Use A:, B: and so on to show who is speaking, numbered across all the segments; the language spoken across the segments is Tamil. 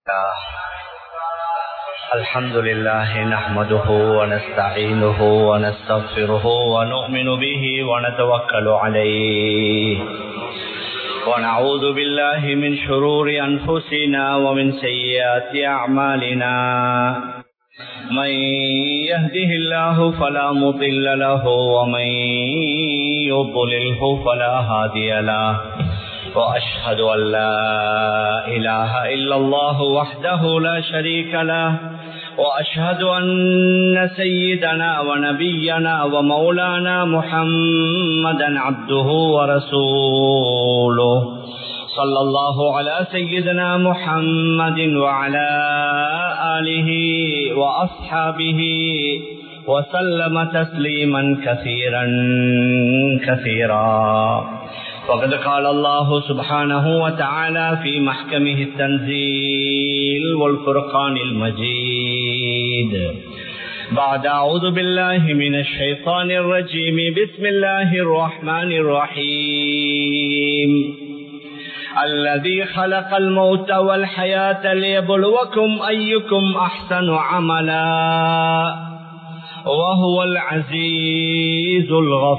A: الحمد لله نحمده ونستعينه ونستغفره ونؤمن به ونتوكل عليه ونعوذ بالله من شرور أنفسنا ومن سيئات أعمالنا من يهده الله فلا مضل له ومن يضلله فلا هادي له وأشهد أن لا إله إلا الله وحده لا شريك له وأشهد أن سيدنا ونبينا ومولانا محمدا عبده ورسوله صلى الله على سيدنا محمد وعلى آله وأصحابه وسلم تسليما كثيرا كثيرا وقد قال الله سبحانه وتعالى في محكمه التنزيل والفرقان المجيد بعد أعوذ بالله من الشيطان الرجيم بسم الله الرحمن الرحيم الذي خلق الموت والحياة ليبلوكم أيكم أحسن عملا وهو العزيز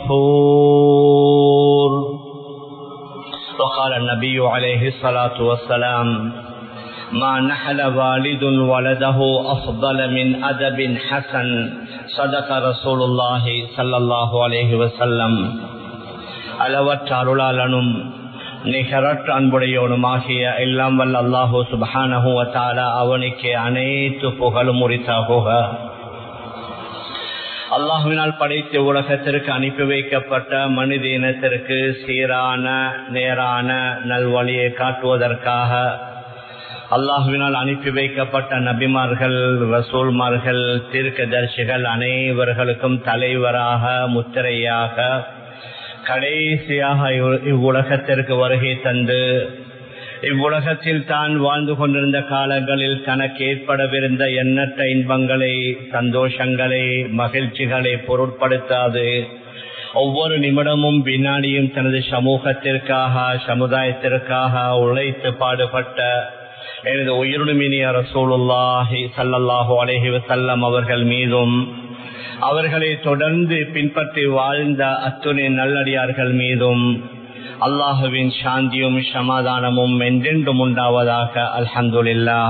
A: الغفور وقال النبي عليه الصلاة والسلام ما نحل والد ولده أفضل من أدب حسن صدق رسول الله صلى الله عليه وسلم அளவற்ற அருளாளனும் நிகரற்ற அன்புடையவனுமாகிய எல்லாம் வல்ல அல்லாஹூ சுபஹானஹுவத்தால அவனுக்கு அனைத்து புகழும் உரித்தாகுக அல்லாஹுவினால் படைத்த உலகத்திற்கு அனுப்பி வைக்கப்பட்ட மனித இனத்திற்கு சீரான நேரான நல்வழியை காட்டுவதற்காக அல்லாஹுவினால் அனுப்பி வைக்கப்பட்ட நபிமார்கள் ரசூல்மார்கள் தீர்க்கதர்சிகள் அனைவர்களுக்கும் தலைவராக முத்திரையாக கடைசியாக இவ்வுலகத்திற்கு வருகை தந்து இவ்வுலகத்தில் தான் வாழ்ந்து கொண்டிருந்த காலங்களில் தனக்கு ஏற்படவிருந்த எண்ணற்ற இன்பங்களை சந்தோஷங்களை மகிழ்ச்சிகளை பொருட்படுத்தாது ஒவ்வொரு நிமிடமும் வினாடியும் தனது சமூகத்திற்காக சமுதாயத்திற்காக உழைத்து பாடுபட்ட எனது உயிருமினிய ரசூலுல்லாஹி சல்லல்லாஹு அலஹி வசல்லம் அவர்கள் மீதும் அவர்களை தொடர்ந்து பின்பற்றி வாழ்ந்த அத்துணை நல்லடியார்கள் மீதும் அல்லாஹுவின் சாந்தியும் சமாதானமும் என்றென்றும் உண்டாவதாக அல்ஹந்துல்லா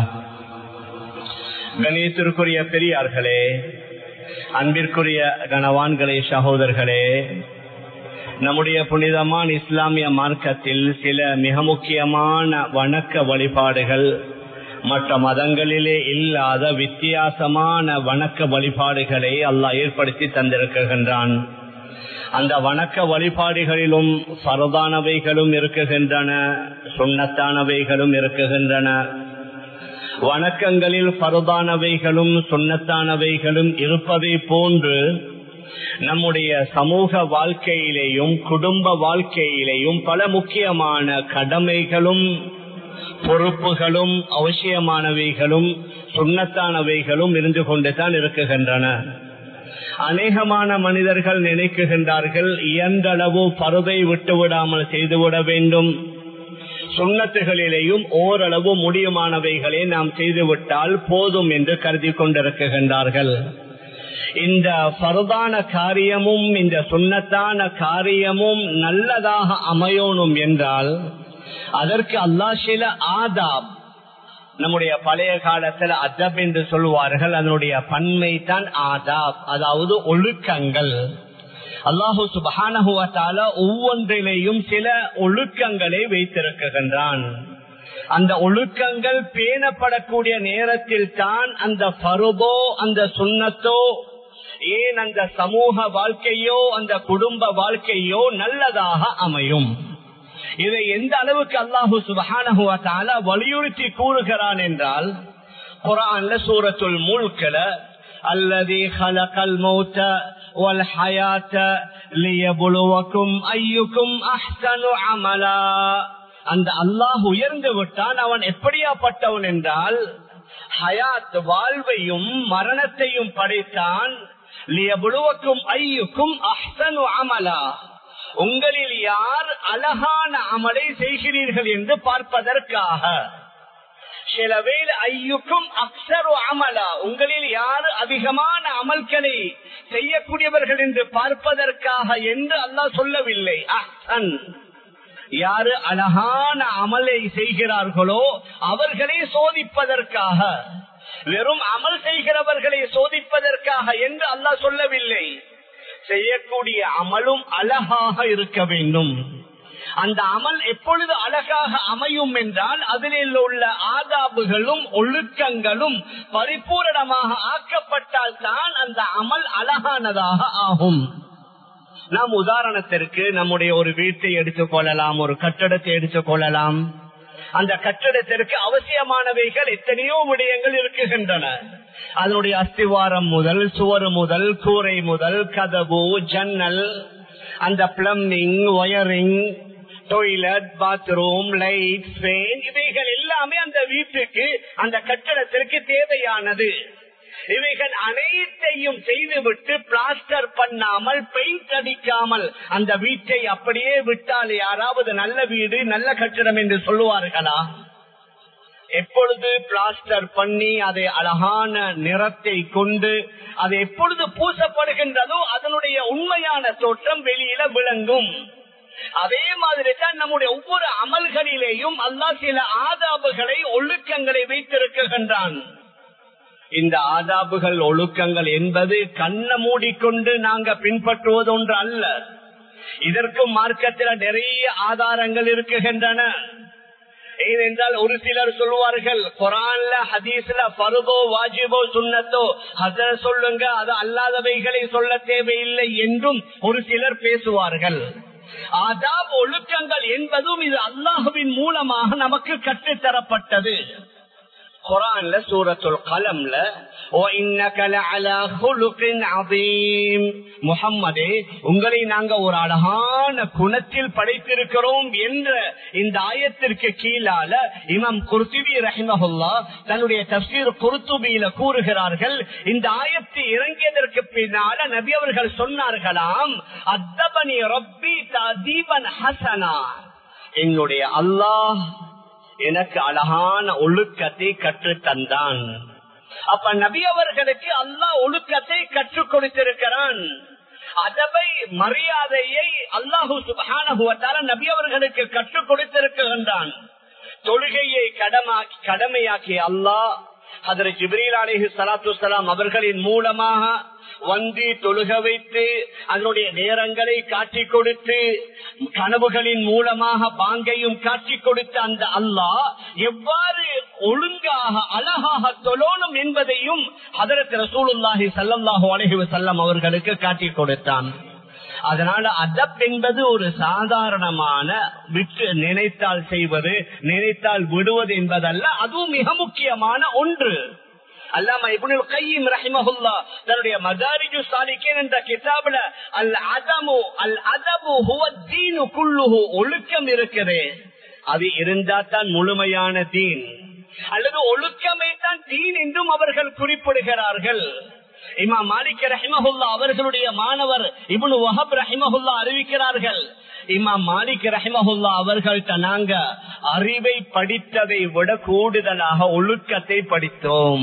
A: கணியத்திற்குரிய பெரியார்களே அன்பிற்குரிய கனவான்களே சகோதரர்களே நம்முடைய புனிதமான இஸ்லாமிய மார்க்கத்தில் சில மிக முக்கியமான வணக்க வழிபாடுகள் மற்ற மதங்களிலே இல்லாத வித்தியாசமான வணக்க வழிபாடுகளை அல்லாஹ் ஏற்படுத்தி தந்திருக்கின்றான் அந்த வணக்க வழிபாடுகளிலும் பரதானவைகளும் இருக்குகின்றன சுண்ணத்தானவைகளும் இருக்குகின்றன வணக்கங்களில் பரதானவைகளும் சுண்ணத்தானவைகளும் இருப்பதை போன்று நம்முடைய சமூக வாழ்க்கையிலேயும் குடும்ப வாழ்க்கையிலேயும் பல முக்கியமான கடமைகளும் பொறுப்புகளும் அவசியமானவைகளும் சுண்ணத்தானவைகளும் இருந்து கொண்டுதான் இருக்குகின்றன அநேகமான மனிதர்கள் நினைக்குகின்றார்கள் இயன்றளவு பருதை விட்டு விடாமல் செய்துவிட வேண்டும் சுண்ணத்துகளிலேயும் ஓரளவு முடியுமானவைகளை நாம் செய்துவிட்டால் போதும் என்று கருதி கொண்டிருக்கின்றார்கள் இந்த பரதான காரியமும் இந்த சுண்ணத்தான காரியமும் நல்லதாக அமையணும் என்றால் அதற்கு அல்லா சில ஆதாப் நம்முடைய பழைய காலத்தில் அதப் என்று சொல்லுவார்கள் அதனுடைய பன்மை தான் ஆதாப் அதாவது ஒழுக்கங்கள் அல்லாஹு சுபானகுவத்தால ஒவ்வொன்றிலேயும் சில ஒழுக்கங்களை வைத்திருக்கின்றான் அந்த ஒழுக்கங்கள் பேணப்படக்கூடிய நேரத்தில் தான் அந்த பருவோ அந்த சுண்ணத்தோ ஏன் அந்த சமூக வாழ்க்கையோ அந்த குடும்ப வாழ்க்கையோ நல்லதாக அமையும் இதை எந்த அளவுக்கு அல்லாஹு சுபஹானஹுவத்தால வலியுறுத்தி கூறுகிறான் என்றால் குரான்ல சூரத்துல் முழுக்கல அல்லது ஹலகல் மௌத்த والحياة ليبلوكم أيكم أحسن عملا அந்த அல்லாஹ் உயர்ந்து விட்டான் அவன் எப்படியாப்பட்டவன் என்றால் ஹயாத் வாழ்வையும் மரணத்தையும் படைத்தான் லியபுலுவக்கும் ஐயுக்கும் அஹ்சனு அமலா உங்களில் யார் அழகான அமலை செய்கிறீர்கள் என்று பார்ப்பதற்காக சில வேலை ஐயுக்கும் அக்சரு அமலா உங்களில் யாரு அதிகமான அமல்களை செய்யக்கூடியவர்கள் என்று பார்ப்பதற்காக என்று அல்லாஹ் சொல்லவில்லை அஹ்சன் யாரு அழகான அமலை செய்கிறார்களோ அவர்களை சோதிப்பதற்காக வெறும் அமல் செய்கிறவர்களை சோதிப்பதற்காக என்று அல்லாஹ் சொல்லவில்லை செய்யக்கூடிய அமலும் அழகாக இருக்க வேண்டும் அந்த அமல் எப்பொழுது அழகாக அமையும் என்றால் அதில் உள்ள ஆதாபுகளும் ஒழுக்கங்களும் பரிபூரணமாக ஆக்கப்பட்டால் தான் அந்த அமல் அழகானதாக ஆகும் நாம் உதாரணத்திற்கு நம்முடைய ஒரு வீட்டை எடுத்துக் கொள்ளலாம் ஒரு கட்டடத்தை எடுத்துக் கொள்ளலாம் அந்த கட்டடத்திற்கு அவசியமானவைகள் எத்தனையோ விடயங்கள் இருக்குகின்றன அதனுடைய அஸ்திவாரம் முதல் சுவர் முதல் கூரை முதல் கதவு ஜன்னல் அந்த plumbing wiring toilet bathroom light fan இவைகள் எல்லாமே அந்த வீட்டுக்கு அந்த கட்டடத்திற்கு தேவையானது இவைகள் அனைத்தையும் செய்துவிட்டு பிளாஸ்டர் பண்ணாமல் பெயிண்ட் அடிக்காமல் அந்த வீட்டை அப்படியே விட்டால் யாராவது நல்ல வீடு நல்ல கட்டிடம் என்று சொல்லுவார்களா எப்பொழுது பிளாஸ்டர் பண்ணி அதை அழகான நிறத்தை கொண்டு அது எப்பொழுது பூசப்படுகின்றதோ அதனுடைய உண்மையான தோற்றம் வெளியில விளங்கும் அதே மாதிரி தான் நம்முடைய ஒவ்வொரு அமல்களிலேயும் அல்லா சில ஆதாபுகளை ஒழுக்கங்களை வைத்திருக்கின்றான் இந்த ஆதாபுகள் ஒழுக்கங்கள் என்பது கண்ண மூடிக்கொண்டு நாங்க பின்பற்றுவது ஒன்று அல்ல இதற்கும் மார்க்கத்தில் நிறைய ஆதாரங்கள் இருக்குகின்றன ஏனென்றால் ஒரு சிலர் சொல்லுவார்கள் குரான்ல ஹதீஸ்ல பருதோ வாஜிபோ சுண்ணத்தோ அத சொல்லுங்க அது அல்லாதவைகளை சொல்ல தேவையில்லை என்றும் ஒரு சிலர் பேசுவார்கள் ஆதாப் ஒழுக்கங்கள் என்பதும் இது அல்லாஹுவின் மூலமாக நமக்கு கற்றுத்தரப்பட்டது குரான்ல சூரத்துல் கலம்ல முகம்மதே உங்களை நாங்க ஒரு அழகான குணத்தில் படைத்திருக்கிறோம் என்ற இந்த ஆயத்திற்கு கீழால இமாம் குர்துபி ரஹிமஹுல்லா தன்னுடைய தப்சீர் குருத்துபியில கூறுகிறார்கள் இந்த ஆயத்து இறங்கியதற்கு பின்னால நபி அவர்கள் சொன்னார்களாம் அத்தபனி ரப்பி தீபன் ஹசனா என்னுடைய அல்லாஹ் எனக்கு அழகான ஒழுக்கத்தை கற்று தந்தான் அப்ப நபி அவர்களுக்கு அல்லாஹ் ஒழுக்கத்தை கற்றுக் கொடுத்திருக்கிறான் அதவை மரியாதையை அல்லாஹு சுபானுவத்தால நபி அவர்களுக்கு கற்றுக் கொடுத்திருக்கின்றான் தொழுகையை கடமாக்கி கடமையாக்கிய அல்லாஹ் அதற்கு ஜிப்ரீல் அலிஹி சலாத்து சலாம் அவர்களின் மூலமாக வந்து தொழுக வைத்து அதனுடைய நேரங்களை காட்டி கொடுத்து கனவுகளின் மூலமாக பாங்கையும் காட்டி கொடுத்த அந்த அல்லாஹ் எவ்வாறு ஒழுங்காக அழகாக தொழணும் என்பதையும் அதற்கு ரசூலுல்லாஹி சல்லாஹூ அலஹி வசல்லம் அவர்களுக்கு காட்டி கொடுத்தான் அதனால அதப் என்பது ஒரு சாதாரணமான விட்டு நினைத்தால் செய்வது நினைத்தால் விடுவது என்பதல்ல அதுவும் மிக முக்கியமான ஒன்று அல்லாம இப்னுல் கையம் ரஹிமஹுல்லா தன்னுடைய மதாரிஜு சாலிகேன் என்ற கிதாபுல அல் அதமு அல் அதபு ஹுவ தீனு குல்லுஹு ஒழுக்கம் இருக்குது அது இருந்தா தான் முழுமையான தீன் அல்லது ஒழுக்கமே தான் தீன் என்றும் அவர்கள் குறிப்பிடுகிறார்கள் இமா மாலிக் ரஹிமஹுல்லா அவர்களுடைய மாணவர் இப்னு வஹப் ரஹிமஹுல்லா அறிவிக்கிறார்கள் இமா மாலிக் ரஹிமஹுல்லா அவர்கள்ட்ட நாங்க அறிவை படித்ததை விட கூடுதலாக ஒழுக்கத்தை படித்தோம்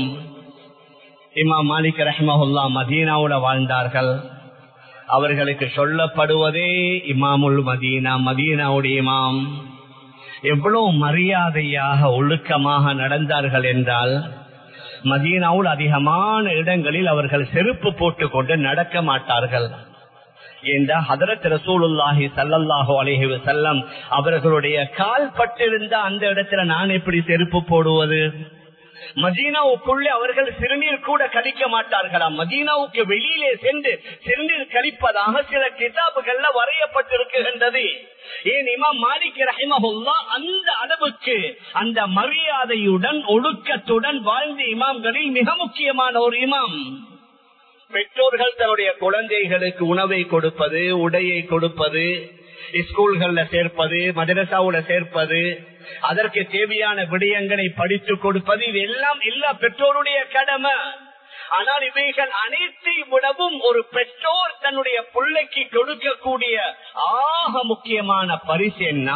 A: இமா மாலிக் ரஹிமஹுல்லா மதீனாவுல வாழ்ந்தார்கள் அவர்களுக்கு சொல்லப்படுவதே இமாமுல் மதீனா மதீனாவுடைய இமாம் எவ்வளவு மரியாதையாக ஒழுக்கமாக நடந்தார்கள் என்றால் மதீனாவில் அதிகமான இடங்களில் அவர்கள் செருப்பு போட்டுக்கொண்டு நடக்க மாட்டார்கள் என்ற ஹதரத் ரசூலுல்லாஹி சல்லல்லாஹு அலைஹி வஸல்லம் அவர்களுடைய கால் பட்டிருந்த அந்த இடத்துல நான் எப்படி செருப்பு போடுவது மதீனாவுக்குள்ளே அவர்கள் சிறுநீர் கூட கழிக்க மாட்டார்களாம் மதீனாவுக்கு வெளியிலே சென்று சிறுநீர் கழிப்பதாக சில கிதாபுகள்ல வரையப்பட்டிருக்கின்றது ஏன் இமாம் மாலிக் ரஹிமஹுல்லா அந்த அளவுக்கு அந்த மரியாதையுடன் ஒழுக்கத்துடன் வாழ்ந்த இமாம்களில் மிக முக்கியமான ஒரு இமாம் பெற்றோர்கள் தன்னுடைய குழந்தைகளுக்கு உணவை கொடுப்பது உடையை கொடுப்பது ஸ்கூல்கள்ல சேர்ப்பது மதரசாவுல சேர்ப்பது அதற்கு தேவையான விடயங்களை படித்து கொடுப்பது இது எல்லாம் எல்லா பெற்றோருடைய கடமை ஆனால் இவைகள் அனைத்தை விடவும் ஒரு பெற்றோர் தன்னுடைய பிள்ளைக்கு கொடுக்கக்கூடிய ஆக முக்கியமான பரிசு என்ன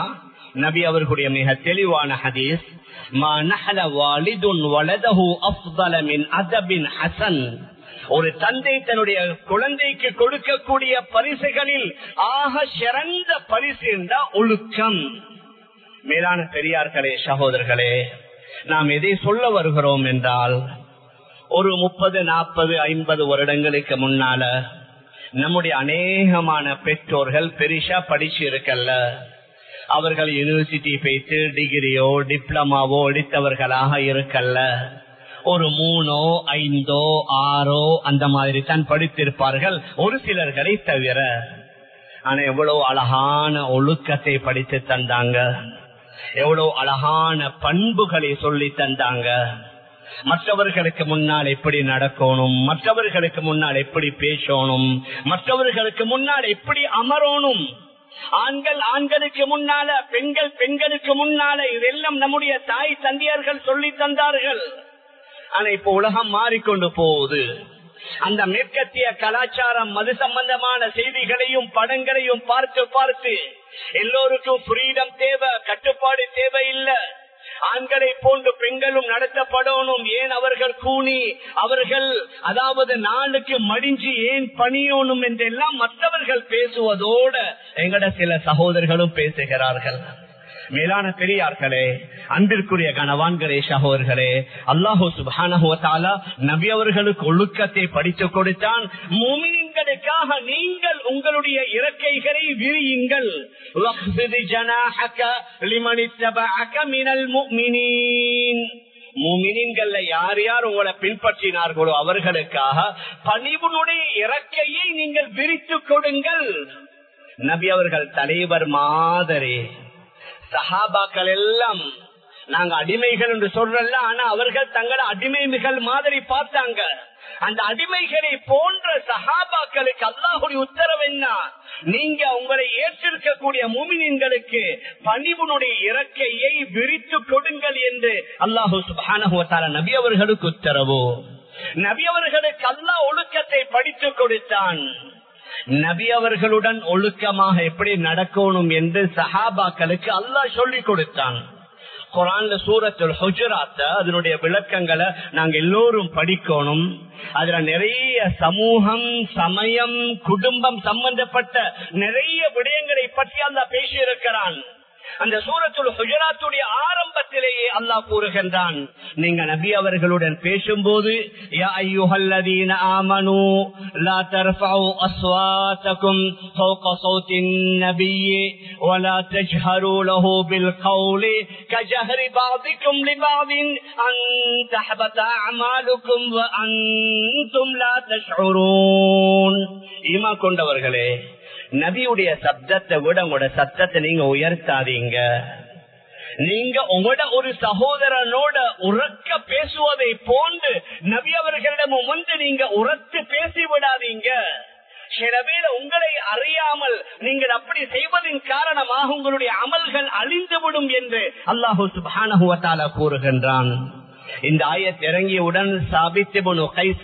A: நபி அவர்களுடைய மிக தெளிவான ஹதீஸ் மா நஹல வாலிதுன் வலதஹு அஃதல மின் அதபின் ஹசன் ஒரு தந்தை தன்னுடைய குழந்தைக்கு கொடுக்கக்கூடிய பரிசுகளில் ஆக சிறந்த பரிசு என்ற ஒழுக்கம் மேலான பெரியார்களே சகோதரர்களே நாம் எதை சொல்ல வருகிறோம் என்றால் ஒரு முப்பது நாற்பது ஐம்பது வருடங்களுக்கு முன்னால நம்முடைய அநேகமான பெற்றோர்கள் பெரிசா படிச்சு இருக்கல்ல அவர்கள் யூனிவர்சிட்டி போயிட்டு டிகிரியோ டிப்ளமாவோ எடுத்தவர்களாக இருக்கல்ல ஒரு மூணோ ஐந்தோ ஆறோ அந்த மாதிரி தான் படித்திருப்பார்கள் ஒரு சிலர்களை தவிர ஆனா எவ்வளவு அழகான ஒழுக்கத்தை படித்து தந்தாங்க எவ்வளவு அழகான பண்புகளை சொல்லி தந்தாங்க மற்றவர்களுக்கு முன்னால் எப்படி நடக்கணும் மற்றவர்களுக்கு முன்னால் எப்படி பேசணும் மற்றவர்களுக்கு முன்னால் எப்படி அமரணும் ஆண்கள் ஆண்களுக்கு முன்னால பெண்கள் பெண்களுக்கு முன்னால இதெல்லாம் நம்முடைய தாய் தந்தையர்கள் சொல்லி தந்தார்கள் ஆனா இப்ப உலகம் மாறிக்கொண்டு போகுது அந்த மேற்கத்திய கலாச்சாரம் மது சம்பந்தமான செய்திகளையும் படங்களையும் பார்த்து பார்த்து எல்லோருக்கும் ஃப்ரீடம் தேவை கட்டுப்பாடு தேவையில்லை ஆண்களை போன்று பெண்களும் நடத்தப்படணும் ஏன் அவர்கள் கூணி அவர்கள் அதாவது நாளுக்கு மடிஞ்சு ஏன் பணியணும் என்றெல்லாம் மற்றவர்கள் பேசுவதோட எங்கட சில சகோதரர்களும் பேசுகிறார்கள் மேலான பெரியார்களே அன்பிற்குரிய கனவான்களே சகோதர்களே அல்லாஹூ சுபானா நபி அவர்களுக்கு ஒழுக்கத்தை படித்து கொடுத்தான் மூமின்களுக்காக நீங்கள் உங்களுடைய இறக்கைகளை விரியுங்கள் மூமினின்கள்ல யார் யார் உங்களை பின்பற்றினார்களோ அவர்களுக்காக பணிவுனுடைய இறக்கையை நீங்கள் விரித்து கொடுங்கள் நபி அவர்கள் தலைவர் மாதிரி சஹாபாக்கள் எல்லாம் நாங்க அடிமைகள் என்று சொல்றல ஆனா அவர்கள் தங்களை அடிமைகள் மாதிரி பார்த்தாங்க அந்த அடிமைகளை போன்ற சஹாபாக்களுக்கு அல்லாஹுடைய உத்தரவு என்ன நீங்க உங்களை ஏற்றிருக்கக்கூடிய மூமினின்களுக்கு பணிவுனுடைய இறக்கையை விரித்து கொடுங்கள் என்று அல்லாஹு சுபான நபி அவர்களுக்கு உத்தரவு நபி அவர்களுக்கு அல்லாஹ் ஒழுக்கத்தை படித்து கொடுத்தான் நபி அவர்களுடன் ஒழுக்கமாக எப்படி நடக்கணும் என்று சஹாபாக்களுக்கு அல்லாஹ் சொல்லிக் கொடுத்தான் குரான்ல சூரத்துல் ஹுஜராத்த அதனுடைய விளக்கங்களை நாங்க எல்லோரும் படிக்கணும் அதுல நிறைய சமூகம் சமயம் குடும்பம் சம்பந்தப்பட்ட நிறைய விடயங்களை பற்றி அல்லா பேசியிருக்கிறான் அந்த சூரத்துல் ஹுஜராத்துடைய ஆரம்பத்திலேயே அல்லாஹ் கூறுகின்றான் நீங்க நபி அவர்களுடன் பேசும்போது யா ஐயுஹல்லதீன ஆமனு லா தர்ஃபஉ அஸ்வாதகும் ஃபௌக ஸௌத்தின் நபிய் ولا تجهروا له بالقول كجهر بعضكم لبعض أن تحبط أعمالكم وأنتم لا تشعرون ஈமா கொண்டவர்களே நபியுடைய சப்தத்தை விட உங்களோட சத்தத்தை நீங்க உயர்த்தாதீங்க நீங்க உங்களோட ஒரு சகோதரனோட உறக்க பேசுவதை போன்று நபி அவர்களிடமும் வந்து நீங்க உரத்து பேசி விடாதீங்க சில பேர் உங்களை அறியாமல் நீங்கள் அப்படி செய்வதன் காரணமாக உங்களுடைய அமல்கள் அழிந்துவிடும் என்று அல்லாஹூ சுபானகுவத்தால கூறுகின்றான் இந்த ஆயத் இறங்கியவுடன் சாபித்து கைஸ்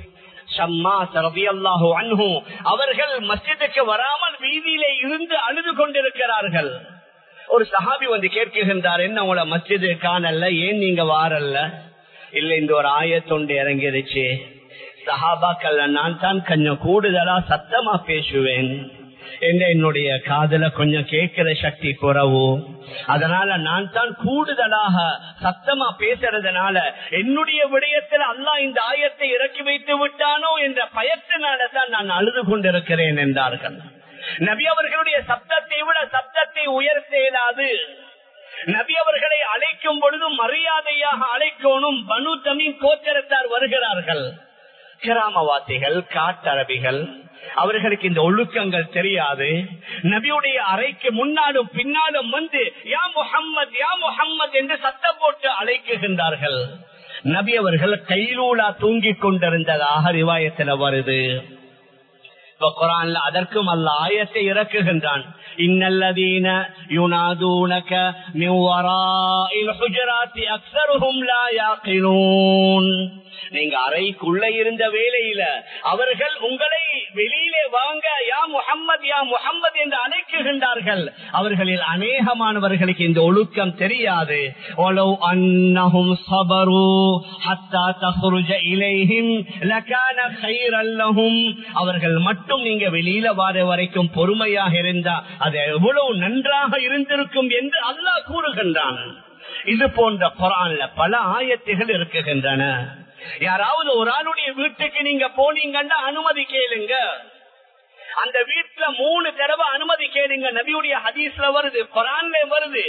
A: அவர்கள் மஸ்ஜிதுக்கு வராமல் வீதியிலே இருந்து அழுது கொண்டிருக்கிறார்கள் ஒரு சஹாபி வந்து கேட்கின்றார் என்ன உங்களை மஸ்ஜிது காணல்ல ஏன் நீங்க வாரல்ல இல்ல இந்த ஒரு ஆயத்தொண்டு இறங்கிருச்சு சஹாபாக்கள் நான் தான் கொஞ்சம் கூடுதலா சத்தமா பேசுவேன் என்ன என்னுடைய காதல கொஞ்சம் கேட்கிற சக்தி குறவு அதனால நான் தான் கூடுதலாக சத்தமா பேசுறதுனால என்னுடைய விடயத்தில் அல்லாஹ் இந்த ஆயத்தை இறக்கி வைத்து விட்டானோ என்ற பயத்தினால தான் நான் அழுது கொண்டிருக்கிறேன் என்றார்கள் நபி அவர்களுடைய சப்தத்தை விட சப்தத்தை உயர்த்த இயலாது நபி அவர்களை அழைக்கும் பொழுது மரியாதையாக அழைக்கணும் பனு தமிழ் கோச்சரத்தார் வருகிறார்கள் கிராமவாசிகள் காட்டரபிகள் அவர்களுக்கு இந்த ஒழுக்கங்கள் தெரியாது நபியுடைய அறைக்கு முன்னாலும் பின்னாலும் வந்து யா முஹம்மத் யா முஹம்மத் என்று சத்தம் போட்டு அழைக்குகின்றார்கள் நபி அவர்கள் கைலூலா தூங்கிக் கொண்டிருந்ததாக ரிவாயத்தில் வருது குரான்ல அதற்கும் அல்ல ஆயத்தை இறக்குகின்றான் இன்னல்லதீன யுனாதூனக மின் வராஇல் ஹுஜராத்தி அக்ஸருஹும் லா யாகிலூன் நீங்க அறைக்குள்ள இருந்த வேலையில அவர்கள் உங்களை வெளியிலே வாங்க யா முஹம்மது யா முஹம்மது என்று அழைக்குகின்றார்கள் அவர்களில் அநேகமானவர்களுக்கு இந்த ஒழுக்கம் தெரியாது ஒலவ் அன்னஹும் சபரு ஹத்தா தஹ்ருஜ இலைஹிம் லகான கைரல் லஹும் அவர்கள் மட்டும் நீங்க வெளியில வார வரைக்கும் பொறுமையாக இருந்தா அது எவ்வளவு நன்றாக இருந்திருக்கும் என்று அல்லாஹ் கூறுகின்றான் இது போன்ற குரான்ல பல ஆயத்துகள் இருக்குகின்றன யாராவது ஒரு ஆளுடைய வீட்டுக்கு நீங்க போனீங்கன்னா அனுமதி கேளுங்க அந்த வீட்டுல மூணு தடவை அனுமதி கேளுங்க நபியுடைய ஹதீஸ்ல வருது குரான்ல வருது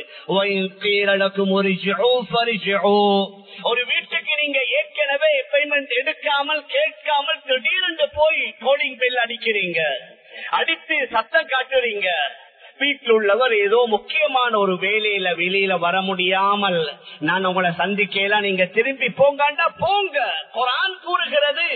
A: ஒரு வீட்டுக்கு நீங்க ஏற்கனவே அப்பாயின்மெண்ட் எடுக்காமல் கேட்காமல் திடீரென்று போய் கோலிங் பெல் அடிக்கிறீங்க அடித்து சத்தம் காட்டுறீங்க வீட்டில் உள்ளவர் ஏதோ முக்கியமான ஒரு வேலையில வெளியில வர முடியாமல் நான் உங்களை சந்திக்கலாம் நீங்க திரும்பி போங்கண்டா போங்க குரான் கூறுகிறது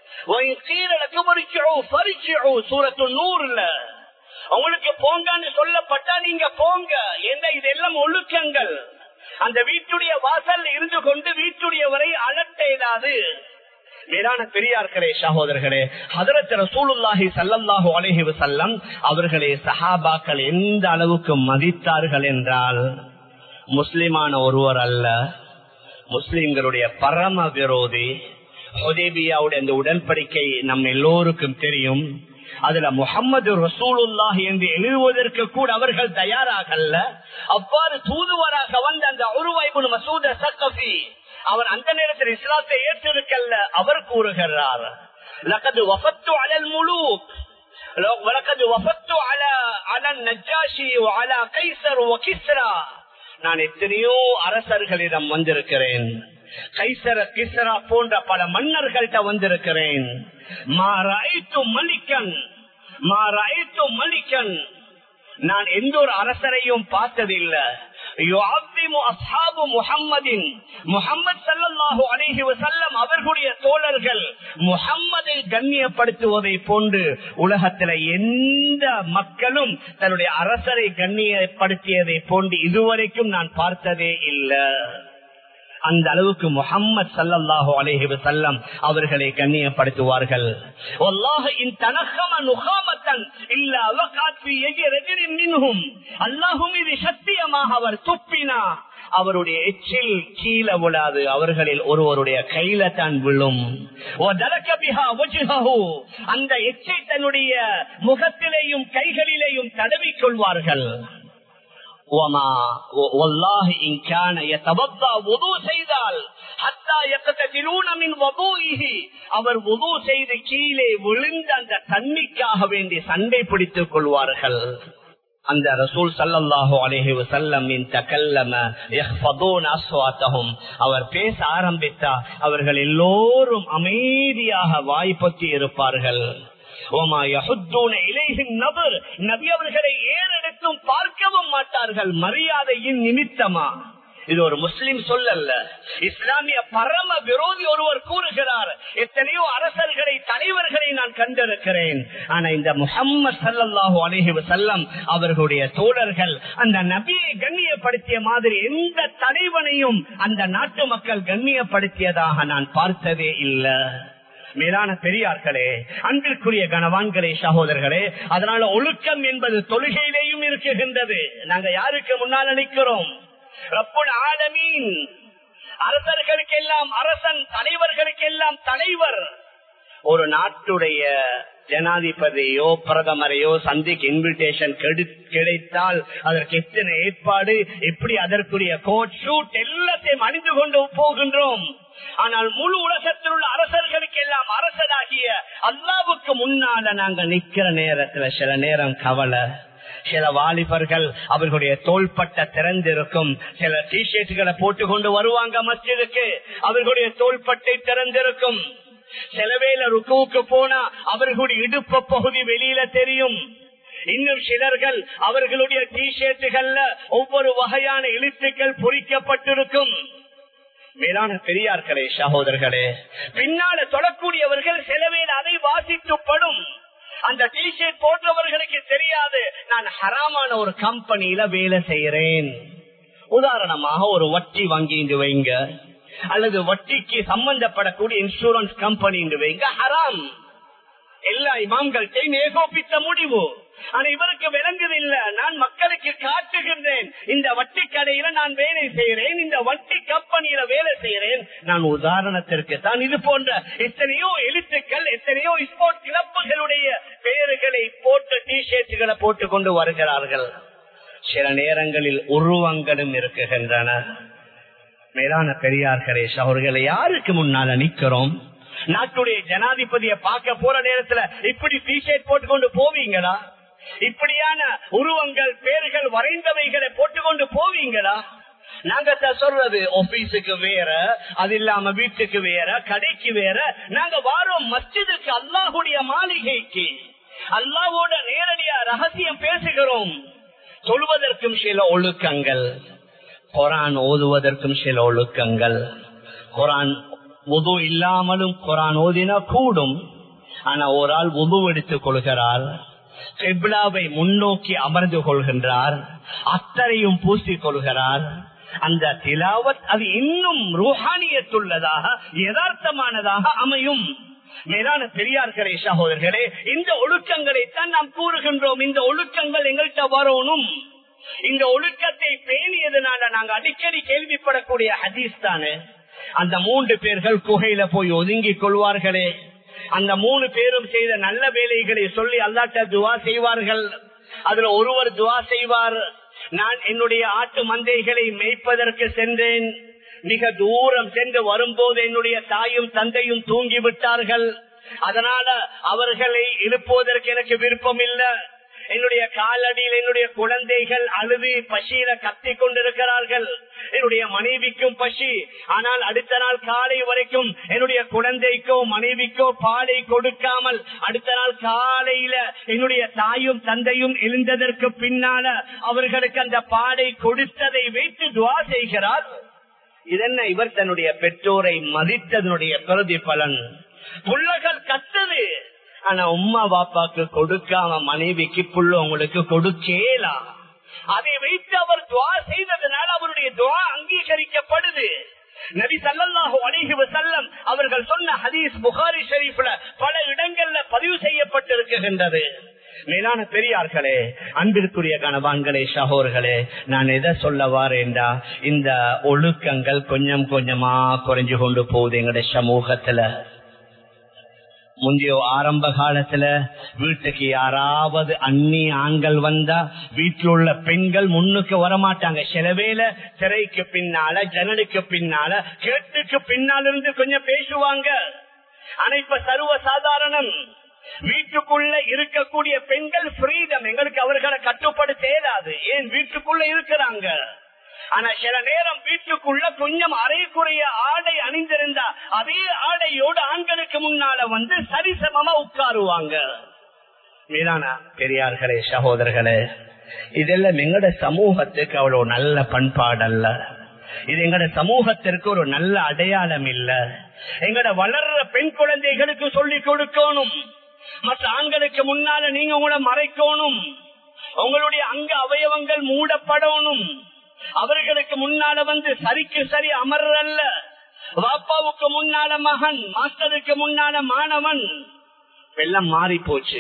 A: சூரத்து நூறுல உங்களுக்கு போங்கன்னு சொல்லப்பட்டா நீங்க போங்க எந்த இதெல்லாம் ஒழுக்கங்கள் அந்த வீட்டுடைய வாசல் இருந்து கொண்டு வீட்டுடைய வரை அலட்ட இயலாது மேலான பெரியார்களே சகோதரர்களே ஹதரத் ரசூலுல்லாஹி சல்லல்லாஹு அலைஹி வஸல்லம் அவர்களே சஹாபாக்கள் எந்த அளவுக்கு மதித்தார்கள் என்றால் முஸ்லிமான ஒருவர் அல்ல முஸ்லிம்களுடைய பரம விரோதி ஹொதேபியாவுடைய அந்த உடன்படிக்கை நம் எல்லோருக்கும் தெரியும் அதுல முகமது ரசூலுல்லாஹ் என்று எழுதுவதற்கு கூட அவர்கள் தயாராகல்ல அவ்வாறு தூதுவராக வந்த அந்த உருவாய்பு மசூத சக்கபி அவர் அந்த நேரத்தில் இஸ்லாத்தை ஏற்றிருக்கல்ல அவர் கூறுகிறார் لقد وفدت على الملوك ولقد وفدت على على النجاشي وعلى قيصر وكسرى நான் எத்தனையோ அரசர்களிடம் வந்திருக்கிறேன் கைசர கிசரா போன்ற பல மன்னர்கள்ட்ட வந்திருக்கிறேன் மாறாய்த்து மலிக்கன் மாறாய்த்து மலிக்கன் நான் எந்த ஒரு அரசரையும் பார்த்ததில்லை அவர்களுடைய தோழர்கள் முகம்மதை கண்ணியப்படுத்துவதை போன்று உலகத்துல எந்த மக்களும் தன்னுடைய அரசரை கண்ணியப்படுத்தியதை போன்று இதுவரைக்கும் நான் பார்த்ததே இல்லை அந்த அளவுக்கு முகம்மது சல்லாஹு அலேஹி வசல்லம் அவர்களை கண்ணியப்படுத்துவார்கள் அல்லாஹும் இது சத்தியமாக அவர் துப்பினா அவருடைய எச்சில் கீழே விழாது அவர்களில் ஒருவருடைய கையில தான் விழும் அந்த எச்சை தன்னுடைய முகத்திலேயும் கைகளிலேயும் தடவிக் கொள்வார்கள் அவர் உது செய்து கீழே விழுந்த அந்த தண்ணிக்காக வேண்டி சண்டை பிடித்துக் கொள்வார்கள் அந்த ரசூல் சல்லாஹூ அலேஹி வசல்லம் அவர் பேச ஆரம்பித்தா அவர்கள் எல்லோரும் அமைதியாக வாய்ப்பற்றி இருப்பார்கள் நபி அவர்களை ஏறெடுத்தும் பார்க்கவும் மாட்டார்கள் மரியாதையின் நிமித்தமா இது ஒரு முஸ்லிம் சொல்லல்ல இஸ்லாமிய பரம விரோதி ஒருவர் கூறுகிறார் எத்தனையோ அரசர்களை தலைவர்களை நான் கண்டிருக்கிறேன் ஆனா இந்த முகம்மது சல்லாஹூ அலஹி வசல்லம் அவர்களுடைய தோழர்கள் அந்த நபியை கண்ணியப்படுத்திய மாதிரி எந்த தலைவனையும் அந்த நாட்டு மக்கள் கண்ணியப்படுத்தியதாக நான் பார்த்ததே இல்லை மேலான பெரியார்களே அன்பிற்குரிய கனவான்களே சகோதரர்களே அதனால ஒழுக்கம் என்பது தொழுகையிலேயும் இருக்குகின்றது நாங்க யாருக்கு முன்னால் நிற்கிறோம் ரப்புல் ஆலமீன் அரசர்களுக்கெல்லாம் அரசன் தலைவர்களுக்கெல்லாம் தலைவர் ஒரு நாட்டுடைய ஜனாதிபதியோ பிரதமரையோ சந்திக்கு இன்விடேஷன் கிடைத்தால் அதற்கு எத்தனை ஏற்பாடு எப்படி அதற்குரிய கோட் ஷூட் எல்லாத்தையும் அணிந்து கொண்டு போகின்றோம் ஆனால் முழு உலகத்தில் உள்ள அரசர்களுக்கு எல்லாம் அரசனாகிய அல்லாவுக்கு முன்னால நாங்க நிக்கிற நேரத்துல சில நேரம் கவலை சில வாலிபர்கள் அவர்களுடைய தோள்பட்ட திறந்திருக்கும் சில டிஷர்ட்டுகளை போட்டு கொண்டு வருவாங்க மஸ்ஜிதுக்கு அவர்களுடைய தோள்பட்டை திறந்திருக்கும் சில வேளை ருக்குவுக்கு போனா அவர்களுடைய இடுப்பு பகுதி வெளியில தெரியும் இன்னும் சிலர்கள் அவர்களுடைய டிஷர்ட்டுகள்ல ஒவ்வொரு வகையான எழுத்துக்கள் பொறிக்கப்பட்டிருக்கும் மேலான பெரியார்களே சகோதரர்களே பின்னால தொடக்கூடியவர்கள் சிலவேல் அதை வாசிக்கப்படும் அந்த டிஷர்ட் போன்றவர்களுக்கு தெரியாது நான் ஹராமான ஒரு கம்பெனியில வேலை செய்யறேன் உதாரணமாக ஒரு வட்டி வாங்கிட்டு வைங்க அல்லது வட்டிக்கு சம்பந்தப்படக்கூடிய இன்சூரன்ஸ் கம்பெனி வைங்க ஹராம் எல்லா இமாம்கள்டையும் ஏகோபித்த முடிவு ஆனா இவருக்கு விளங்குது இல்ல நான் மக்களுக்கு காட்டுகின்றேன் இந்த வட்டி கடையில நான் வேலை செய்கிறேன் இந்த வட்டி கம்பெனியில வேலை செய்கிறேன் நான் உதாரணத்திற்கு தான் இது போன்ற எத்தனையோ எழுத்துக்கள் எத்தனையோ ஸ்போர்ட் கிளப்புகளுடைய பெயர்களை போட்டு டி ஷர்ட்டுகளை போட்டு கொண்டு வருகிறார்கள் சில நேரங்களில் உருவங்களும் இருக்குகின்றன மேலான பெரியார்களே அவர்களை யாருக்கு முன்னால நிக்கிறோம் நாட்டுடைய ஜனாதிபதியை பார்க்க போற நேரத்துல இப்படி டி ஷர்ட் போட்டுக்கொண்டு போவீங்களா இப்படியான உருவங்கள் பேர்கள் வரைந்தவைகளை போட்டுக்கொண்டு போவீங்களா நாங்க சொல்றது ஆபீஸுக்கு வேற அது இல்லாம வீட்டுக்கு வேற கடைக்கு வேற நாங்க வாரோம் மஸ்ஜிதுக்கு அல்லாஹுடைய மாளிகைக்கு அல்லாவோட நேரடியா ரகசியம் பேசுகிறோம் சொல்வதற்கும் சில ஒழுக்கங்கள் குரான் ஓதுவதற்கும் சில ஒழுக்கங்கள் குரான் உது இல்லாமலும் குரான் ஓதினா கூடும் ஆனா ஒரு ஆள் உது எடுத்துக் கொள்கிறார் கிப்லாவை முன்னோக்கி அமர்ந்து கொள்கின்றார் அத்தரையும் பூசிக் கொள்கிறார் அந்த திலாவத் அது இன்னும் ரூஹானியத்துள்ளதாக யதார்த்தமானதாக அமையும் மேலான பெரியார்களே சகோதரர்களே இந்த ஒழுக்கங்களைத்தான் நாம் கூறுகின்றோம் இந்த ஒழுக்கங்கள் எங்கள்கிட்ட வரணும் இந்த ஒழுக்கத்தை பேணியதுனால நாங்க அடிக்கடி கேள்விப்படக்கூடிய ஹதீஸ் தானே அந்த மூன்று பேர்கள் குகையில போய் ஒதுங்கிக் கொள்வார்களே அந்த மூணு பேரும் செய்த நல்ல வேலைகளை சொல்லி அல்லாட்ட துவா செய்வார்கள் அதுல ஒருவர் துவா செய்வார் நான் என்னுடைய ஆட்டு மந்தைகளை மேய்ப்பதற்கு சென்றேன் மிக தூரம் சென்று வரும்போது என்னுடைய தாயும் தந்தையும் தூங்கி விட்டார்கள் அதனால அவர்களை எழுப்புவதற்கு எனக்கு விருப்பம் இல்லை என்னுடைய காலடியில் என்னுடைய குழந்தைகள் அழுது பசியில கத்தி கொண்டிருக்கிறார்கள் என்னுடைய மனைவிக்கும் பசி ஆனால் அடுத்த நாள் காலை வரைக்கும் என்னுடைய குழந்தைக்கோ மனைவிக்கோ பாலை கொடுக்காமல் அடுத்த நாள் காலையில என்னுடைய தாயும் தந்தையும் எழுந்ததற்கு பின்னால அவர்களுக்கு அந்த பாலை கொடுத்ததை வைத்து துவா செய்கிறார் இதென்ன இவர் தன்னுடைய பெற்றோரை மதித்ததனுடைய பிரதி பலன் புள்ளகள் கத்தது ஆனா உமா பாப்பாக்கு கொடுக்காம மனைவிக்கு புள்ள உங்களுக்கு கொடுக்கேலா அதை வைத்து அவர் துவா செய்ததனால் அவருடைய துவா அங்கீகரிக்கப்படுது நபி சல்லாஹு அலிஹி வசல்லம் அவர்கள் சொன்ன ஹதீஸ் புகாரி ஷரீஃப்ல பல இடங்கள்ல பதிவு செய்யப்பட்டிருக்கின்றது மேலான பெரியார்களே அன்பிற்குரிய கணவான்களே சகோர்களே நான் எதை சொல்ல வாரேன்டா இந்த ஒழுக்கங்கள் கொஞ்சம் கொஞ்சமா குறைஞ்சு கொண்டு போகுது எங்களுடைய சமூகத்துல முந்தைய ஆரம்ப காலத்துல வீட்டுக்கு யாராவது அந்நி ஆண்கள் வந்தா வீட்டில் உள்ள பெண்கள் முன்னுக்கு வரமாட்டாங்க சிலவேல திரைக்கு பின்னால ஜனலுக்கு பின்னால கேட்டுக்கு பின்னால இருந்து கொஞ்சம் பேசுவாங்க ஆனா இப்ப சர்வ சாதாரணம் வீட்டுக்குள்ள இருக்கக்கூடிய பெண்கள் ஃப்ரீடம் எங்களுக்கு அவர்களை கட்டுப்படுத்த இயலாது ஏன் வீட்டுக்குள்ள இருக்கிறாங்க ஆனா சில நேரம் வீட்டுக்குள்ள கொஞ்சம் அரைக்குறைய ஆடை அணிந்திருந்தா அதே ஆடையோடு ஆண்களுக்கு முன்னால வந்து சரிசமமா உட்காருவாங்க மீதான பெரியார்களே சகோதரர்களே இதெல்லாம் எங்கட சமூகத்துக்கு அவ்வளவு நல்ல பண்பாடு அல்ல இது எங்கட சமூகத்திற்கு ஒரு நல்ல அடையாளம் இல்ல எங்கட வளர்ற பெண் குழந்தைகளுக்கு சொல்லி கொடுக்கணும் மற்ற ஆண்களுக்கு முன்னால நீங்க உங்களை மறைக்கணும் உங்களுடைய அங்க அவயவங்கள் மூடப்படணும் அவர்களுக்கு முன்னால வந்து சரிக்கு சரி அமர்றல்ல வாப்பாவுக்கு முன்னால மகன் மாஸ்டருக்கு முன்னால மாணவன் எல்லாம் மாறி போச்சு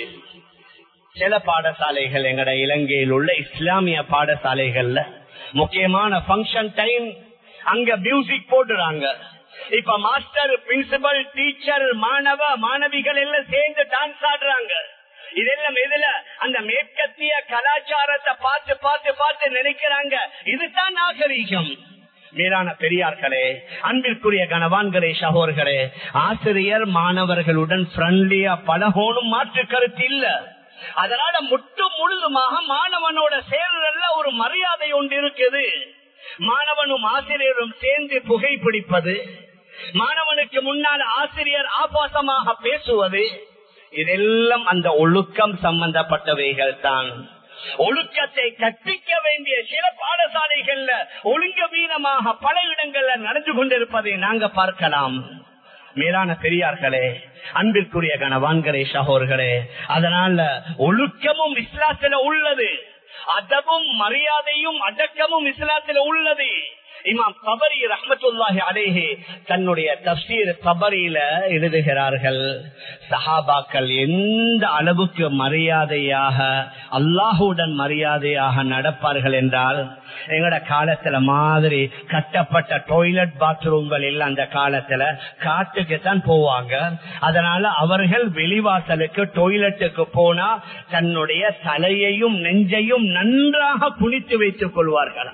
A: சில பாடசாலைகள் எங்கட இலங்கையில் உள்ள இஸ்லாமிய பாடசாலைகள்ல முக்கியமான பங்கன் டைம் அங்க மியூசிக் போடுறாங்க இப்ப மாஸ்டர் பிரின்சிபல் டீச்சர் மாணவ மாணவிகள் எல்லாம் சேர்ந்து டான்ஸ் ஆடுறாங்க இதெல்லாம் எதுல அந்த மேற்கத்திய கலாச்சாரத்தை பார்த்து பார்த்து பார்த்து நினைக்கிறாங்க இதுதான் நாகரீகம் மேலான பெரியார்களே அன்பிற்குரிய கணவான்களே சகோர்களே ஆசிரியர் மாணவர்களுடன் ஃப்ரெண்ட்லியா பழகோனும் மாற்று கருத்து இல்ல அதனால முட்டு முழுதுமாக மாணவனோட சேர்றல்ல ஒரு மரியாதை ஒன்று இருக்குது மாணவனும் ஆசிரியரும் சேர்ந்து புகைப்பிடிப்பது மாணவனுக்கு முன்னால் ஆசிரியர் ஆபாசமாக பேசுவது இதெல்லாம் அந்த ஒழுக்கம் சம்பந்தப்பட்டவைகள் தான் ஒழுக்கத்தை கற்பிக்க வேண்டிய சில பாடசாலைகள்ல ஒழுங்க வீணமாக பல இடங்கள்ல நடந்து கொண்டிருப்பதை நாங்க பார்க்கலாம் மேலான பெரியார்களே அன்பிற்குரிய கணவான்களே சகோர்களே அதனால ஒழுக்கமும் இஸ்லாத்துல உள்ளது அதவும் மரியாதையும் அடக்கமும் இஸ்லாத்துல உள்ளது இமாம் தபரி ரஹமத்துல்லாஹி அலேஹே தன்னுடைய தப்சீர் தபரியில எழுதுகிறார்கள் சஹாபாக்கள் எந்த அளவுக்கு மரியாதையாக அல்லாஹுடன் மரியாதையாக நடப்பார்கள் என்றால் எங்கட காலத்துல மாதிரி கட்டப்பட்ட டாய்லெட் பாத்ரூம்கள் இல்ல அந்த காலத்துல காட்டுக்கு தான் போவாங்க அதனால அவர்கள் வெளிவாசலுக்கு டாய்லெட்டுக்கு போனா தன்னுடைய தலையையும் நெஞ்சையும் நன்றாக குனித்து வைத்துக் கொள்வார்கள்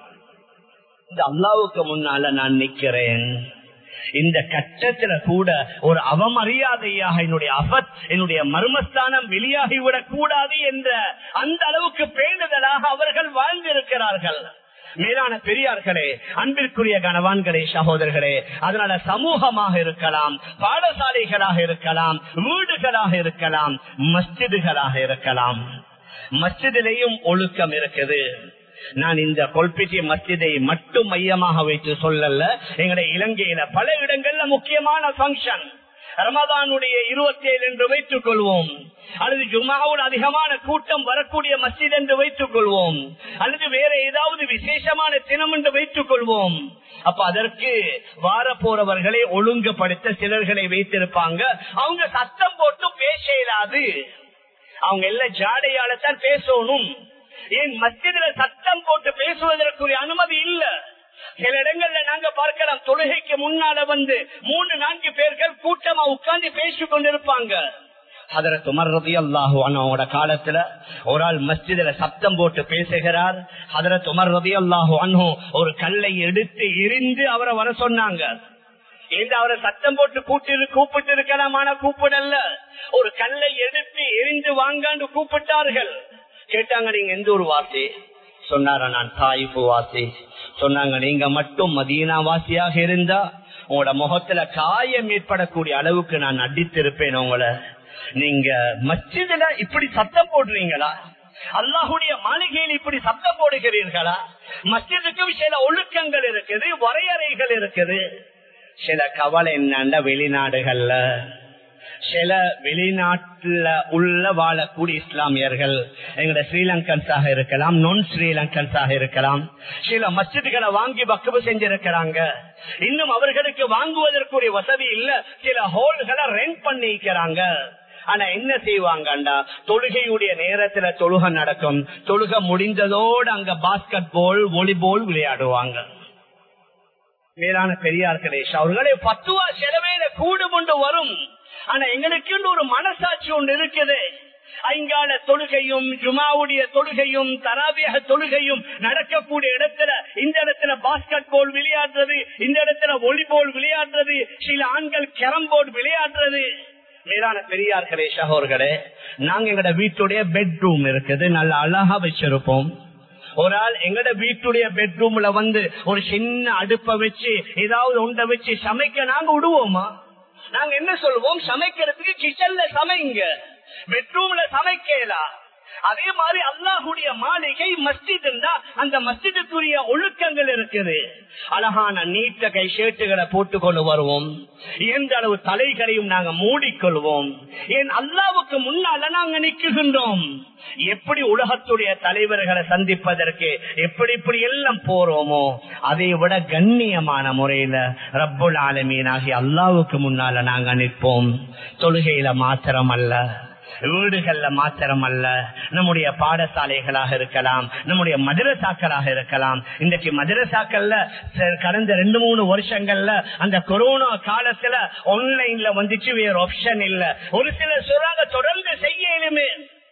A: இந்த அல்லாவுக்கு முன்னால நான் நிக்கிறேன் இந்த கட்டத்துல கூட ஒரு அவமரியாதையாக என்னுடைய அபத் என்னுடைய மர்மஸ்தானம் வெளியாகிவிடக் கூடாது என்ற அந்த அளவுக்கு பேணுதலாக அவர்கள் வாழ்ந்திருக்கிறார்கள் மேலான பெரியார்களே அன்பிற்குரிய கணவான்களே சகோதரர்களே அதனால சமூகமாக இருக்கலாம் பாடசாலைகளாக இருக்கலாம் வீடுகளாக இருக்கலாம் மஸ்ஜிதுகளாக இருக்கலாம் மஸ்ஜிதிலேயும் ஒழுக்கம் இருக்குது நான் இந்த கொல்பிட்டி மஸ்ஜிதை மட்டும் மையமாக வைத்து சொல்லல எங்களுடைய இலங்கையில பல இடங்கள்ல முக்கியமான பங்கன் ரமதானுடைய இருபத்தி ஏழு என்று வைத்துக் கொள்வோம் அல்லது ஜுமாவோடு அதிகமான கூட்டம் வரக்கூடிய மஸ்ஜித் என்று வைத்துக் கொள்வோம் அல்லது வேற ஏதாவது விசேஷமான தினம் என்று வைத்துக் கொள்வோம் அப்ப அதற்கு வார போறவர்களை ஒழுங்குபடுத்த சிலர்களை வைத்திருப்பாங்க அவங்க சத்தம் போட்டு பேச இயலாது அவங்க எல்லாம் ஜாடையால தான் பேசணும் ஏன் மஸ்ஜிதுல சத்தம் போட்டு பேசுவதற்குரிய அனுமதி இல்ல சில இடங்கள்ல நாங்க பார்க்கலாம் தொழுகைக்கு முன்னால வந்து மூணு நான்கு பேர்கள் கூட்டமா உட்கார்ந்து பேசிக் கொண்டிருப்பாங்க அதர துமர்றது அல்லாஹு அவனோட காலத்துல ஒரு ஆள் மஸ்ஜிதுல சத்தம் போட்டு பேசுகிறார் அதர துமர்றது அல்லாஹு அனு ஒரு கல்லை எடுத்து எரிந்து அவரை வர சொன்னாங்க இந்த அவரை சத்தம் போட்டு கூட்டு கூப்பிட்டு இருக்கலாம் ஆனா கூப்பிடல ஒரு கல்லை எடுத்து எரிந்து வாங்காண்டு கூப்பிட்டார்கள் கேட்டாங்க நீங்க எந்த ஒரு வாசி சொன்னார நான் தாய்ப்பு வாசி சொன்னாங்க நீங்க மட்டும் மதீனா வாசியாக இருந்தா உங்களோட முகத்துல காயம் ஏற்படக்கூடிய அளவுக்கு நான் அடித்திருப்பேன் உங்களை நீங்க மச்சிதுல இப்படி சத்தம் போடுறீங்களா அல்லாஹுடைய மாளிகையில் இப்படி சத்தம் போடுகிறீர்களா மஸ்ஜிதுக்கு சில ஒழுக்கங்கள் இருக்குது வரையறைகள் இருக்குது சில கவலை என்னண்ட வெளிநாடுகள்ல சில வெளிநாட்டுல உள்ள வாழக்கூடிய இஸ்லாமியர்கள் எங்கட ஸ்ரீலங்கன்ஸாக இருக்கலாம் நான் ஸ்ரீலங்கன்ஸாக இருக்கலாம் சில மஸ்ஜிதுகளை வாங்கி வக்கவு செஞ்சிருக்கிறாங்க இன்னும் அவர்களுக்கு வாங்குவதற்குரிய வசதி இல்ல சில ஹோல்களை ரெண்ட் பண்ணிக்கிறாங்க ஆனா என்ன செய்வாங்கண்டா தொழுகையுடைய நேரத்துல தொழுகை நடக்கும் தொழுகை முடிந்ததோடு அங்க பாஸ்கெட் பால் வாலிபால் விளையாடுவாங்க மேலான பெரியார்களே அவர்களே பத்துவா செலவேல கூடு கொண்டு வரும் ஆனா எங்களுக்கு ஒரு மனசாட்சி ஒன்று இருக்குது ஐங்கால தொழுகையும் ஜுமாவுடைய தொழுகையும் தராவிய தொழுகையும் நடக்கக்கூடிய இடத்துல இந்த இடத்துல பாஸ்கெட் பால் விளையாடுறது இந்த இடத்துல ஒலிபோல் விளையாடுறது சில ஆண்கள் கேரம் போர்டு விளையாடுறது மேலான பெரியார்களே சகோர்களே நாங்க எங்கட வீட்டுடைய பெட்ரூம் இருக்குது நல்ல அழகா வச்சிருப்போம் ஒரு ஆள் எங்கட வீட்டுடைய பெட்ரூம்ல வந்து ஒரு சின்ன அடுப்ப வச்சு ஏதாவது உண்ட வச்சு சமைக்க நாங்க விடுவோமா நாங்க என்ன சொல்லுவோம் சமைக்கிறதுக்கு கிச்சன்ல சமைங்க பெட்ரூம்ல சமைக்கலாம் அதே மாதிரி அல்லாஹுடைய மாளிகை மஸ்ஜித் இருந்தா அந்த மஸ்ஜிதுக்குரிய ஒழுக்கங்கள் இருக்குது அழகான நீட்ட கை ஷர்ட்டுகளை போட்டுக் கொண்டு வருவோம் எந்த அளவு தலைகளையும் நாங்க மூடிக்கொள்வோம் ஏன் அல்லாவுக்கு முன்னால நாங்க நிற்குகின்றோம் எப்படி உலகத்துடைய தலைவர்களை சந்திப்பதற்கு எப்படி இப்படி எல்லாம் போறோமோ அதை விட கண்ணியமான முறையில ரப்புல் ஆலமீனாகி அல்லாவுக்கு முன்னால நாங்க நிற்போம் தொழுகையில மாத்திரம் அல்ல வீடுகள்ல மாத்திரம் அல்ல நம்முடைய பாடசாலைகளாக இருக்கலாம் நம்முடைய மதரசாக்களாக இருக்கலாம் இன்றைக்கு மதரசாக்கள்ல கடந்த ரெண்டு மூணு வருஷங்கள்ல அந்த கொரோனா காலத்துல ஆன்லைன்ல வந்துச்சு வேற ஆப்ஷன் இல்ல ஒரு சிலர் சொல்றாங்க தொடர்ந்து செய்யலுமே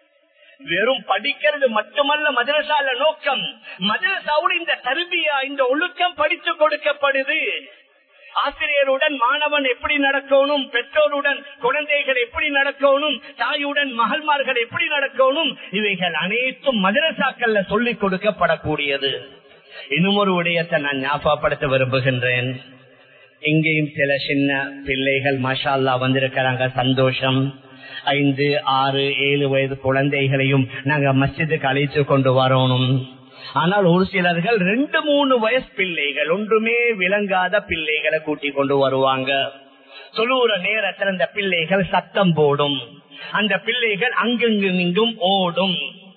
A: வெறும் படிக்கிறது மட்டுமல்ல மதரசால நோக்கம் மதரசாவோட இந்த தருபியா இந்த ஒழுக்கம் படித்து கொடுக்கப்படுது ஆசிரியருடன் மாணவன் எப்படி நடக்கணும் பெற்றோருடன் குழந்தைகள் எப்படி நடக்கணும் தாயுடன் மகள்மார்கள் எப்படி நடக்கணும் இவைகள் அனைத்தும் மதரசாக்கள்ல சொல்லிக் கொடுக்கப்படக்கூடியது இன்னும் ஒரு விடயத்தை நான் ஞாபகப்படுத்த விரும்புகின்றேன் இங்கேயும் சில சின்ன பிள்ளைகள் மஷால்லா வந்திருக்கிறாங்க சந்தோஷம் ஐந்து ஆறு ஏழு வயது குழந்தைகளையும் நாங்க மஸ்ஜிதுக்கு அழைத்து கொண்டு வரணும் ஆனால் ஒரு சிலர்கள் ரெண்டு மூணு வயசு பிள்ளைகள் ஒன்றுமே விளங்காத பிள்ளைகளை கூட்டி கொண்டு வருவாங்க தொழுற நேரத்தில் அந்த பிள்ளைகள் சத்தம் போடும் அந்த பிள்ளைகள் அங்கெங்கும் இங்கும் ஓடும்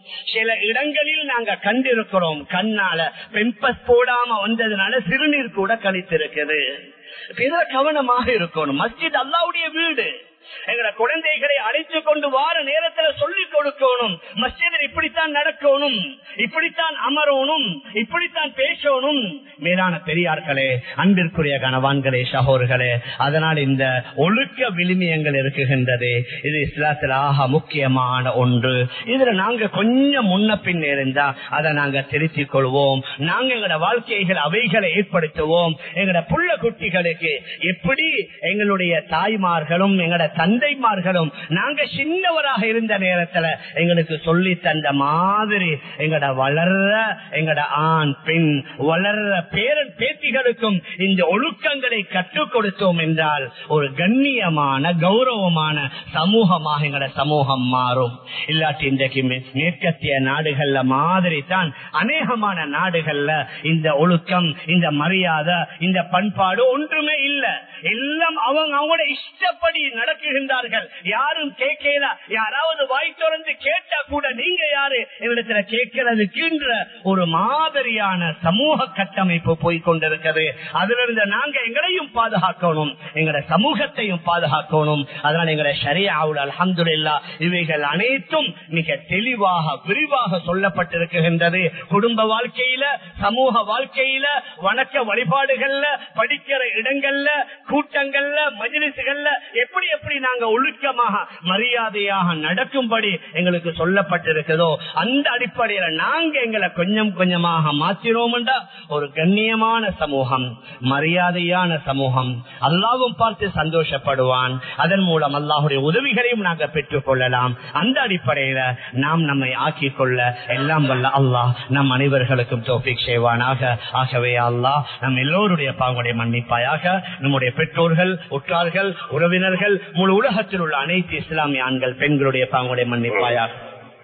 A: சில இடங்களில் நாங்க கண்டிருக்கிறோம் கண்ணால பெம்பஸ் போடாம வந்ததுனால சிறுநீர் கூட கழித்திருக்குது இதுல கவனமாக இருக்கணும் மஸ்ஜித் அல்லாவுடைய வீடு எங்கட குழந்தைகளை அழைத்து கொண்டு வார நேரத்துல சொல்லிக் கொடுக்கணும் மஸ்ஜிதில் இப்படித்தான் நடக்கணும் இப்படித்தான் அமரணும் இப்படித்தான் பேசணும் மேலான பெரியார்களே அன்பிற்குரிய கணவான்களே சகோர்களே அதனால் இந்த ஒழுக்க விளிமியங்கள் இருக்குகின்றது இது இஸ்லாத்தில் ஆக முக்கியமான ஒன்று இதுல நாங்க கொஞ்சம் முன்ன பின் இருந்தா அதை நாங்க திருத்திக் கொள்வோம் நாங்க எங்களோட வாழ்க்கைகள் அவைகளை ஏற்படுத்துவோம் எங்களோட புள்ள குட்டிகளுக்கு எப்படி எங்களுடைய தாய்மார்களும் எங்களோட தந்தைமார்களும் நாங்க சின்னவராக இருந்த நேரத்துல எங்களுக்கு சொல்லி தந்த மாதிரி எங்கட வளர்ற எங்கட ஆண் பெண் வளர்ற பேரன் பேத்திகளுக்கும் இந்த ஒழுக்கங்களை கற்றுக் கொடுத்தோம் என்றால் ஒரு கண்ணியமான கௌரவமான சமூகமாக எங்கட சமூகம் மாறும் இல்லாட்டி இன்றைக்கு மேற்கத்திய நாடுகள்ல மாதிரி தான் அநேகமான நாடுகள்ல இந்த ஒழுக்கம் இந்த மரியாதை இந்த பண்பாடு ஒன்றுமே இல்லை எல்லாம் அவங்க அவங்களோட இஷ்டப்படி நடக்குகின்றார்கள் யாரும் கேட்கல யாராவது வாய் திறந்து கேட்டா கூட நீங்க யாரு என்னிடத்துல கேட்கிறதுக்குன்ற ஒரு மாதிரியான சமூக கட்டமைப்பு போய்கொண்டிருக்கிறது அதுல இருந்து நாங்க எங்களையும் பாதுகாக்கணும் எங்களோட சமூகத்தையும் பாதுகாக்கணும் அதனால எங்களை சரியாவுல அலமதுல்லா இவைகள் அனைத்தும் மிக தெளிவாக விரிவாக சொல்லப்பட்டிருக்கின்றது குடும்ப வாழ்க்கையில சமூக வாழ்க்கையில வணக்க வழிபாடுகள்ல படிக்கிற இடங்கள்ல கூட்டங்கள்ல மஜிலிசுகள்ல எப்படி எப்படி நாங்க ஒழுக்கமாக மரியாதையாக நடக்கும்படி எங்களுக்கு சொல்லப்பட்டிருக்கிறதோ அந்த அடிப்படையில நாங்க எங்களை கொஞ்சம் கொஞ்சமாக மாற்றினோம்டா ஒரு கண்ணியமான சமூகம் மரியாதையான சமூகம் அல்லாவும் பார்த்து சந்தோஷப்படுவான் அதன் மூலம் அல்லாஹுடைய உதவிகளையும் நாங்க பெற்றுக் கொள்ளலாம் அந்த அடிப்படையில நாம் நம்மை ஆக்கிக் கொள்ள எல்லாம் வல்ல அல்லாஹ் நம் அனைவர்களுக்கும் தோப்பிக் செய்வானாக ஆகவே அல்லாஹ் நம் எல்லோருடைய பாவங்களுடைய மன்னிப்பாயாக நம்முடைய பெற்றோர்கள் உற்றார்கள் உறவினர்கள் முழு உலகத்தில் உள்ள அனைத்து இஸ்லாமிய ஆண்கள் பெண்களுடைய பாவங்களுடைய மன்னிப்பாயாக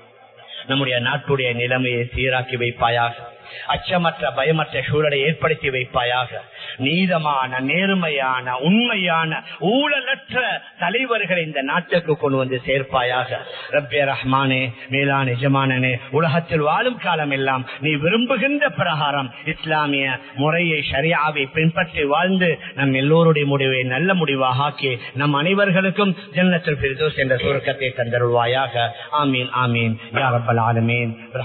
A: நம்முடைய நாட்டுடைய நிலைமையை சீராக்கி வைப்பாயாக அச்சமற்ற பயமற்ற சூழலை ஏற்படுத்தி வைப்பாயாக நீதமான நேர்மையான உண்மையான ஊழலற்ற தலைவர்களை இந்த நாட்டுக்கு கொண்டு வந்து சேர்ப்பாயாக ரப்பே ரஹ்மானே மேலான எஜமானனே உலகத்தில் வாழும் காலம் எல்லாம் நீ விரும்புகின்ற பிரகாரம் இஸ்லாமிய முறையை சரியாவை பின்பற்றி வாழ்ந்து நம் எல்லோருடைய முடிவை நல்ல முடிவாக ஆக்கி நம் அனைவர்களுக்கும் ஜன்னத்தில் என்ற சுருக்கத்தை தந்தருவாயாக ஆமீன் ஆமீன் யாரப்பல் ஆலமீன்